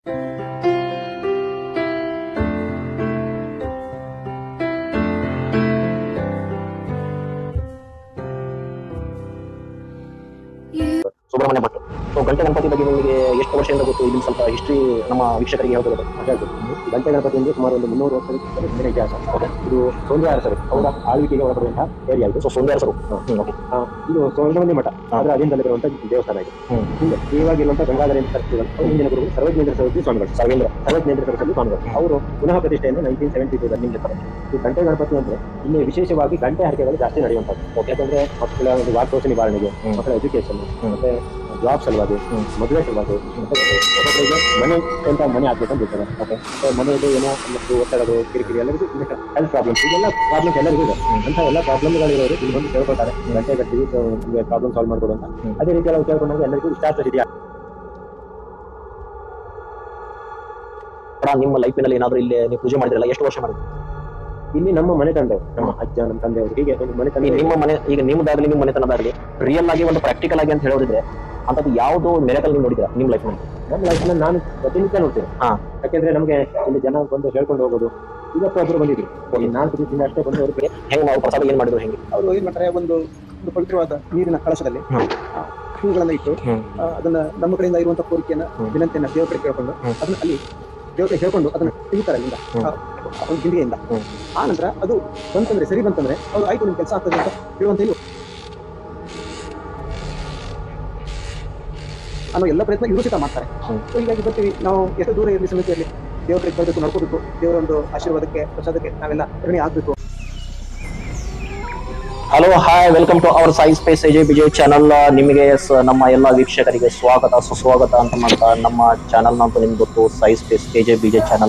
Subrahmanya Bhat so ಗಂಟೆ ಗಣಪತಿ ಬಗ್ಗೆ ನಿಮಗೆ ಎಷ್ಟು ವರ್ಷದಿಂದ ಗೊತ್ತು ಇದನ್ನ ಸ್ವಲ್ಪ ಹಿಸ್ಟ್ರಿ ನಮ್ಮ ವೀಕ್ಷಕರಿಗೆ ಹೇಳ್ಬೋದು ಹೇಳ್ಬೋದು ಗಂಟೆ ಗಣಪತಿ ಅಂದ್ರೆ ಸುಮಾರು ಒಂದು ಮುನ್ನೂರು ವರ್ಷದ ಹಿಂದಿನ ಇತಿಹಾಸ ಓಕೆ ಇದು ಸೋಂದ್ಯ ಅರಸರು ಅವರ ಆಳ್ವಿಕೆಗೆ ಒಳಪಡುವಂತಹ ಏರಿಯಾ ಇದು ಸೊ ಸುಂದರ ಸರ್ ಓಕೆ ಆ, ಇದು ಸೋಮನಮಣಿ ಮಠ ಅದರ ಅಧೀನದಲ್ಲಿ ಬರುವಂತಹ ದೇವಸ್ಥಾನ ಇದು ಹ್ಮ್. ಹಿಂದೆ ಇವಾಗಿರುವಂತಹ ಗಂಗಾಧರೇಂದ್ರ ಸರಸ್ವತಿಗಳು ಅವರು ಹಿಂದಿನ ಗುರುಗಳು ಸರ್ವಜ್ಞೇಂದ್ರ ಸರಸ್ವತಿ ಸ್ವಾಮಿಗಳು ಸರ್ವೇಂದ್ರ ಸರ್ವಜ್ಞೇಂದ್ರ ಸರಸ್ವತಿ ಸ್ವಾಮಿಗಳು ಅವರು ಪುನಃ ಪ್ರತಿಷ್ಠೆಯನ್ನು ನೈನ್ಟೀನ್ ಸೆವೆಂಟಿ ಟೂ ದಲ್ಲಿ ಈ ಗಂಟೆ ಗಣಪತಿ ಅಂದ್ರೆ ಇಲ್ಲಿ ವಿಶೇಷವಾಗಿ ಗಂಟೆ ಹರಕೆಗಳು ಜಾಸ್ತಿ ನಡೆಯುವಂಥದ್ದು ಯಾಕಂದ್ರೆ ಮಕ್ಕಳ ಒಂದು ವಾಕ್ರೋಶ ನಿವಾರಣೆಗೆ ಹ್ಮ್. ಮಕ್ಕಳ ಎಜುಕೇಶನ್ ಹ್ಮ್. ಮತ್ತೆ ಜಾಬ್ ಸಲುವಾಗಿ ಹ್ಮ್. ಮದುವೆ ಸಲುವಾಗಿ ಮತ್ತೆ ಒಬ್ಬೊಬ್ಬರಿಗೆ ಮನೆ ಅಂತ ಮನೆ ಆಗ್ಬೇಕಂತ ಇರ್ತಾರೆ ಓಕೆ ಸೊ ಮನೆಯಲ್ಲಿ ಏನೋ ಮತ್ತು ಒತ್ತಡಗಳು ಕಿರಿಕಿರಿ ಎಲ್ಲರಿಗೂ ಹೆಲ್ತ್ ಪ್ರಾಬ್ಲಮ್ಸ್ ಇದೆಲ್ಲ ಪ್ರಾಬ್ಲಮ್ಸ್ ಎಲ್ಲರಿಗೂ ಇದೆ ಅಂತ ಎಲ್ಲ ಪ್ರಾಬ್ಲಮ್ಗಳಿರೋರು ಇಲ್ಲಿ ಬಂದು ಕೇಳ್ಕೊತಾರೆ ಗಂಟೆ ಕಟ್ತೀವಿ ಸೊ ನಿಮಗೆ ಪ್ರಾಬ್ಲಮ್ ಸಾಲ್ವ್ ಮಾಡ್ಕೊಡು ಅಂತ ಹ್ಮ್. ಅದೇ ರೀತಿ ನಾವು ಕೇಳ್ಕೊಂಡಾಗ ಎಲ್ಲರಿಗೂ ಇಷ್ಟ ಆಗ್ತದೆ ಇದೆಯಾ ನಿಮ್ಮ ಲೈಫಿನಲ್ಲಿ ಏನಾದರೂ ಇಲ್ಲಿ ನೀವು ಪೂಜೆ ಮಾಡಿದ್ರಲ್ಲ ಎಷ್ಟು ವರ್ಷ ಮಾಡಿದ್ರಿ ಇಲ್ಲಿ ನಮ್ಮ ಮನೆ ತಂದೆವು ನಮ್ಮ ಅಜ್ಜ ನಮ್ಮ ತಂದೆಯವರು ಹೀಗೆ ಒಂದು ಮನೆ ಈ ತಂದೆ ನಿಮ್ಮ ಮನೆ ಈಗ ನಿಮ್ಮದಾಗಲಿ ನಿಮ್ಮ ಮನೆತನದಾಗಲಿ ರಿಯಲ್ ಆಗಿ ಒಂದು ಪ್ರಾಕ್ಟಿಕಲ್ ಆಗಿ ಅಂತ ಹೇಳೋದಿದ್ರೆ ಅಂತದ್ದು ಯಾವುದು ಮೆರಕಲ್ ನೀವು ನೋಡಿದ್ರ ನಿಮ್ಮ ಲೈಫ್ನಲ್ಲಿ ನಮ್ಮ ಲೈಫ್ನ ನಾನು ಪ್ರತಿನಿತ್ಯ ನೋಡ್ತೇನೆ ಹಾ. ಯಾಕೆಂದ್ರೆ ನಮಗೆ ಇಲ್ಲಿ ಜನ ಬಂದು ಹೇಳ್ಕೊಂಡು ಹೋಗೋದು ಇವತ್ತು ಒಬ್ರು ಬಂದಿದ್ರು ಈ ನಾಲ್ಕು ದಿವಸದಿಂದ ಅಷ್ಟೇ ಬಂದು ಅವರು ಹೆಂಗೆ ನಾವು ಪ್ರಸಾದ ಏನು ಮಾಡಿದ್ರು ಹೆಂಗೆ ಅವರು ಏನ್ ಮಾಡ್ತಾರೆ ಒಂದು ಒಂದು ಪವಿತ್ರವಾದ ನೀರಿನ ಕಳಶದಲ್ಲಿ ಹ್ಮ್. ಆ, ಹೂಗಳನ್ನ ಇಟ್ಟು ಹ್ಮ್. ಆ, ಅದನ್ನ ನಮ್ಮ ಕಡೆಯಿಂದ ಇರುವಂತಹ ಕೋರಿಕೆಯನ್ನ ಹ್ಮ್. ವಿನಂತಿಯನ್ನ ದೇವರ ಕಡೆ ಕೇಳ್ಕೊಂಡು ಹ್ಮ್. ಅದನ್ನ ಅಲ್ಲಿ ದೇವತೆ ಹೇಳ್ಕೊಂಡು ಅದನ್ನ ತೆಗಿತಾರೆ ಅಲ್ಲಿಂದ ಹ್ಮ್. ಆ, ಆ ಒಂದು ಗಿಂಡಿಗೆಯಿಂದ ಹ್ಮ್. ಆ ನಂತರ ಅದು ಬಂತಂದ್ರೆ ಸರಿ ಬಂತಂದ್ರೆ ಅವ್ರು ಆಯ್ತು ನಿಮ್ ಕೆಲಸ ಆಗ್ತದೆ ಅಂತ ಹೇಳುವಂತ ಇಲ್ಲ ಅನ್ನೋ ಎಲ್ಲ ಪ್ರಯತ್ನ ಇವರು ಸಹಿತ ಮಾಡ್ತಾರೆ ಹ್ಮ್. ಸೊ ಹೀಗಾಗಿ ಬರ್ತೀವಿ ನಾವು ಎಷ್ಟು ದೂರ ಇರಲಿ ಸಮಿತಿ ಇರಲಿ ದೇವರ ಕಡೆ ಬರಬೇಕು ನಡ್ಕೋಬೇಕು ದೇವರ ಒಂದು ಆಶೀರ್ವಾದಕ್ಕೆ ಪ್ರಸಾದಕ್ಕೆ ನಾವೆಲ್ಲ ಋಣಿ ಆಗ್ಬೇಕು hello hi welcome to our Sai space ಎಜೆ ಬಿಜೆ ಚಾನಲ್ ನಿಮಗೆ ಸ- ನಮ್ಮ ಎಲ್ಲ ವೀಕ್ಷಕರಿಗೆ ಸ್ವಾಗತ ಸುಸ್ವಾಗತ ಅಂತ ಮಾಡ್ತಾ ನಮ್ಮ ಚಾನಲ್ ಅಂತ ನಿಮ್ಗೆ ಗೊತ್ತು ಸೈ ಸ್ಪೇಸ್ ಎಜೆ ಬಿಜೆ ಚಾನಲ್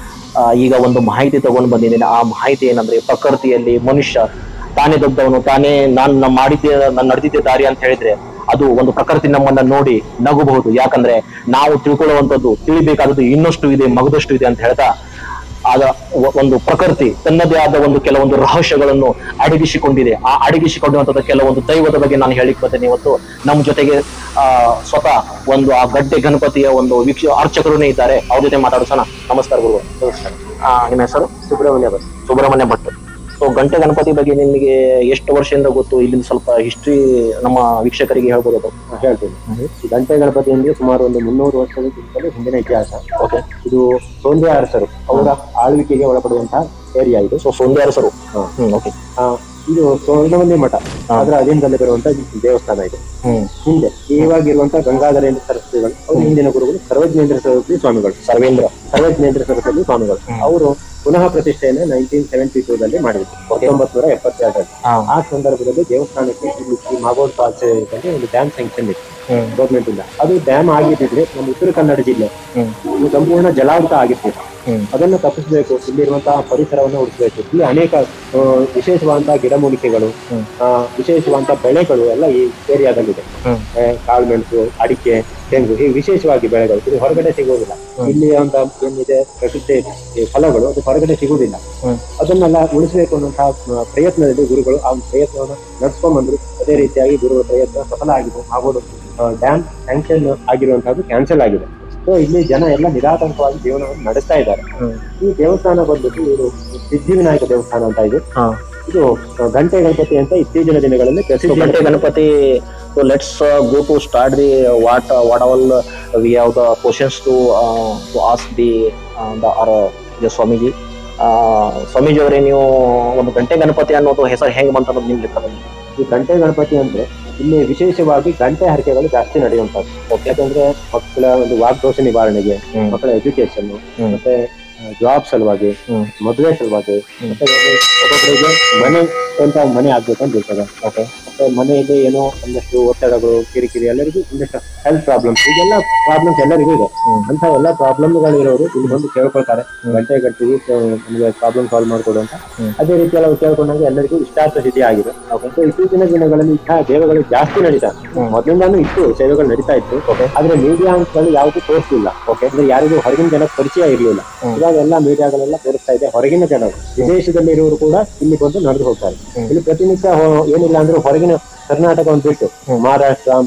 ಈಗ ಒಂದು ಮಾಹಿತಿ ತಗೊಂಡು ಬಂದಿದ್ದೀನಿ ಆ ಮಾಹಿತಿ ಏನಂದ್ರೆ ಪ್ರಕೃತಿಯಲ್ಲಿ ಮನುಷ್ಯ ತಾನೇ ದೊಡ್ಡವನು ತಾನೇ ನಾನು ಮಾಡಿದ್ದೆ ನಾನು ನಡೆದಿದ್ದೆ ದಾರಿ ಅಂತ ಹೇಳಿದ್ರೆ ಅದು ಒಂದು ಪ್ರಕೃತಿ ನಮ್ಮನ್ನ ನೋಡಿ ನಗಬಹುದು ಯಾಕಂದ್ರೆ ನಾವು ತಿಳ್ಕೊಳ್ಳುವಂಥದ್ದು ತಿಳಿಬೇಕಾದದ್ದು ಇನ್ನಷ್ಟು ಇದೆ ಮಗದಷ್ಟು ಇದೆ ಅಂತ ಹೇಳ್ತಾ ಆದ ಒ- ಒಂದು ಪ್ರಕೃತಿ ತನ್ನದೇ ಆದ ಒಂದು ಕೆಲವೊಂದು ರಹಸ್ಯಗಳನ್ನು ಅಡಗಿಸಿಕೊಂಡಿದೆ ಆ ಅಡಗಿಸಿಕೊಂಡಿರುವಂತಹ ಕೆಲವೊಂದು ದೈವದ ಬಗ್ಗೆ ನಾನು ಹೇಳಿಕ್ ಬರ್ತೇನೆ ಇವತ್ತು ನಮ್ಮ ಜೊತೆಗೆ ಆ ಸ್ವತಃ ಒಂದು ಆ ಗಡ್ಡೆ ಗಣಪತಿಯ ಒಂದು ವೀಕ್ಷ ಅರ್ಚಕರೇ ಇದ್ದಾರೆ ಅವ್ರ ಜೊತೆ ಮಾತಾಡೋಣ ನಮಸ್ಕಾರ ಗುರು ಆ, ನಿಮ್ಮ ಹೆಸರು ಸುಬ್ರಹ್ಮಣ್ಯ ಭಟ್ ಸುಬ್ರಹ್ಮಣ್ಯ ಭಟ್ ಸೊ ಗಂಟೆ ಗಣಪತಿ ಬಗ್ಗೆ ನಿಮಗೆ ಎಷ್ಟು ವರ್ಷದಿಂದ ಗೊತ್ತು ಇಲ್ಲಿಂದ ಸ್ವಲ್ಪ ಹಿಸ್ಟ್ರಿ ನಮ್ಮ ವೀಕ್ಷಕರಿಗೆ ಹೇಳ್ಬೋದು ಅದು. ಹೇಳ್ತೀನಿ ಈ ಗಂಟೆ ಗಣಪತಿ ಅಂದ್ರೆ ಸುಮಾರು ಒಂದು ಮುನ್ನೂರು ವರ್ಷದ ಹಿಂದಿನ ಇತಿಹಾಸ ಓಕೆ ಇದು ಸೋಂದ್ಯ ಅರಸರು ಅವರ ಆಳ್ವಿಕೆಗೆ ಒಳಪಡುವಂತಹ ಏರಿಯಾ ಇದು ಸೊ ಸೋಂದ್ಯಾರ ಸರು ಹಾ. ಹ್ಮ್ ಓಕೆ ಆ, ಇದು ಸ್ವರ್ಣವಲ್ಲಿ ಮಠ ಅದರ ಅಧೀನದಲ್ಲಿ ಬರುವಂತಹ ದೇವಸ್ಥಾನ ಇದು ಹ್ಮ್ ಹಿಂದೆ ಇವಾಗಿರುವಂತಹ ಗಂಗಾಧರೇಂದ್ರ ಸರಸ್ವತಿಗಳು ಅವರು ಹಿಂದಿನ ಗುರುಗಳು ಸರ್ವಜ್ಞೇಂದ್ರ ಸರಸ್ವತಿ ಸ್ವಾಮಿಗಳು ಸರ್ವೇಂದ್ರ ಸರ್ವಜ್ಞೇಂದ್ರ ಸರಸ್ವತಿ ಸ್ವಾಮಿಗಳು ಹ್ಮ್. ಅವರು ಪುನಃ ಪ್ರತಿಷ್ಠೆಯನ್ನು ನೈನ್ಟೀನ್ ಸೆವೆಂಟಿ ಟೂ ದಲ್ಲಿ ಮಾಡಿದ್ರು ಹತ್ತೊಂಬತ್ತು ನೂರ ಎಪ್ಪತ್ತೆರಡರಲ್ಲಿ ಹಾ. ಆ ಸಂದರ್ಭದಲ್ಲಿ ದೇವಸ್ಥಾನಕ್ಕೆ ಇಲ್ಲಿ ಈ ಮಾಗೋಡ್ ಫಾಲ್ಸ್ ಏರಿಯಾದಲ್ಲಿ ಒಂದು ಡ್ಯಾಮ್ ಸ್ಯಾಂಕ್ಷನ್ ಇತ್ತು ಹ್ಮ್ ಗೌರ್ಮೆಂಟ್ ಇಂದ ಅದು ಡ್ಯಾಮ್ ಆಗಿದ್ದಿದ್ರೆ ನಮ್ಮ ಉತ್ತರ ಕನ್ನಡ ಜಿಲ್ಲೆ ಹ್ಮ್ ಇದು ಸಂಪೂರ್ಣ ಜಲಾವೃತ ಆಗಿರ್ತಿತ್ತು ಹ್ಮ್ ಅದನ್ನು ತಪ್ಪಿಸಬೇಕು ಇಲ್ಲಿರುವಂತಹ ಪರಿಸರವನ್ನು ಉಳಿಸಬೇಕು ಇಲ್ಲಿ ಅನೇಕ ಆ, ವಿಶೇಷವಾದಂತಹ ಗಿಡಮೂಲಿಕೆಗಳು ಹ್ಮ್. ಆ, ವಿಶೇಷವಾದಂತಹ ಬೆಳೆಗಳು ಎಲ್ಲ ಈ ಏರಿಯಾದಲ್ಲಿದೆ ಹ್ಮ್. ಆ, ಕಾಳುಮೆಣಸು ಅಡಿಕೆ ತೆಂಗು ಈ ವಿಶೇಷವಾಗಿ ಬೆಳೆಗಳು ಇದು ಹೊರಗಡೆ ಸಿಗುವುದಿಲ್ಲ ಹ್ಮ್. ಇಲ್ಲಿ ಅಂತ ಏನಿದೆ ಪ್ರಕೃತಿ ಈ ಫಲಗಳು ಅದು ಹೊರಗಡೆ ಸಿಗುವುದಿಲ್ಲ ಹ್ಮ್. ಅದನ್ನೆಲ್ಲ ಉಳಿಸಬೇಕು ಅನ್ನುವಂತಹ ಆ, ಪ್ರಯತ್ನದಲ್ಲಿ ಗುರುಗಳು ಆ ಪ್ರಯತ್ನವನ್ನು ನಡೆಸ್ಕೊಂಡ್ಬಂದ್ರು ಅದೇ ರೀತಿಯಾಗಿ ಗುರುಗಳ ಪ್ರಯತ್ನ ಸಫಲ ಆಗಿದೆ ಆಗೋದು ಡ್ಯಾಮ್ ಸ್ಯಾಂಕ್ಷನ್ ಆಗಿರುವಂತಹದ್ದು ಕ್ಯಾನ್ಸಲ್ ಆಗಿದೆ ಸೊ ಇಲ್ಲಿ ಜನ ಎಲ್ಲ ನಿರಾತಂಕವಾಗಿ ಜೀವನವನ್ನು ನಡೆಸ್ತಾ ಇದ್ದಾರೆ ಹ್ಮ್. ಈ ದೇವಸ್ಥಾನ ಬಂದ್ಬಿಟ್ಟು ಇದು ಸಿದ್ಧಿವಿನಾಯಕ ದೇವಸ್ಥಾನ ಅಂತ ಇದೆ ಹಾ. ಇದು ಆ, ಗಂಟೆ ಗಣಪತಿ ಅಂತ ಇತ್ತೀಚಿನ ದಿನಗಳಲ್ಲಿ So, ಪ್ರಸಿದ್ಧಿ Gante Ganapati, so let's uh, go to start the uh, what uh, what all uh, we have the questions to uh, to ask the uh, the our uh, the Swamiji. Uh, Swamiji ಅವರೇ ನೀವು ಒಂದು ಗಂಟೆ ಗಣಪತಿ ಅನ್ನೋದು ಹೆಸರು ಹೆಂಗ್ ಬಂತ ಅನ್ನೋದು ನಿಮ್ ಲೆಕ್ಕದಲ್ಲಿ ಈ ಗಂಟೆ ಗಣಪತಿ ಅಂದ್ರೆ ಇಲ್ಲಿ ವಿಶೇಷವಾಗಿ ಗಂಟೆ ಹರಕೆಗಳು ಜಾಸ್ತಿ ನಡೆಯುವಂತದ್ದು ಯಾಕಂದ್ರೆ ಮಕ್ಕಳ ಒಂದು ವಾಗ್ದೋಷ ನಿವಾರಣೆಗೆ ಹ್ಮ್. ಮಕ್ಕಳ ಎಜುಕೇಶನ್ ಹ್ಮ್. ಮತ್ತೆ ಜಾಬ್ ಸಲುವಾಗಿ ಹ್ಮ್. ಮದುವೆ ಸಲುವಾಗಿ ಹ್ಮ್. ಮತ್ತೆ ಒಬ್ಬೊಬ್ಬರಿಗೆ ಮನೆ ಅಂತ ಮನೆ ಆಗ್ಬೇಕಂತ ಇರ್ತದೆ ಓಕೆ ಮತ್ತೆ ಮನೆಯಲ್ಲಿ ಏನೋ ಒಂದಷ್ಟು ಒತ್ತಡಗಳು ಕಿರಿಕಿರಿ ಎಲ್ಲರಿಗೂ ಒಂದಷ್ಟು ಹೆಲ್ತ್ ಪ್ರಾಬ್ಲಮ್ಸ್ ಇದೆಲ್ಲ ಪ್ರಾಬ್ಲಮ್ಸ್ ಎಲ್ಲರಿಗೂ ಇದೆ ಹ್ಮ್. ಅಂತ ಎಲ್ಲ ಪ್ರಾಬ್ಲಮ್ಗಳಿರೋರು ಇಲ್ಲಿ ಬಂದು ಕೇಳ್ಕೊಳ್ತಾರೆ ಹ್ಮ್. ಗಂಟೆ ಗಂಟೆಗೆ ನಮಗೆ ಪ್ರಾಬ್ಲಮ್ ಸಾಲ್ವ್ ಮಾಡ್ಕೊಡು ಅಂತ ಹ್ಮ್. ಅದೇ ರೀತಿ ಎಲ್ಲ ಕೇಳ್ಕೊಂಡಾಗ ಎಲ್ಲರಿಗೂ ಇಷ್ಟಾರ್ಥ ಸಿದ್ಧಿ ಆಗಿದೆ ಸೊ ಇತ್ತೀಚಿನ ದಿನಗಳಲ್ಲಿ ಇಂತಹ ಸೇವೆಗಳು ಜಾಸ್ತಿ ನಡೀತಾ ಹ್ಮ್. ಮೊದಲಿಂದಾನು ಇತ್ತು ಸೇವೆಗಳು ನಡೀತಾ ಇತ್ತು ಆದ್ರೆ ಮೀಡಿಯಾಗಳು ಯಾವುದು ತೋರಿಸಲಿಲ್ಲ ಓಕೆ ಅಂದ್ರೆ ಯಾರಿಗೂ ಹೊರಗಿನ ಜನ ಪರಿಚಯ ಇರಲಿಲ್ಲ ಹ್ಮ್. ಇವಾಗ ಎಲ್ಲ ಮೀಡಿಯಾಗಳೆಲ್ಲ ತೋರಿಸ್ತಾ ಇದೆ ಹೊರಗಿನ ಜನರು ವಿದೇಶದಲ್ಲಿ ಇರುವವರು ಕೂಡ ಇಲ್ಲಿ ಬಂದು ನಡೆದು ಹೋಗ್ತಾರೆ ಹ್ಮ್. ಇಲ್ಲಿ ಪ್ರತಿನಿತ್ಯ ಹೊ- ಏನಿಲ್ಲ ಅಂದ್ರೆ ಹೊರಗಿನ ಕರ್ನಾಟಕವನ್ನು ಬಿಟ್ಟು ಹ್ಮ್. ಮಹಾರಾಷ್ಟ್ರ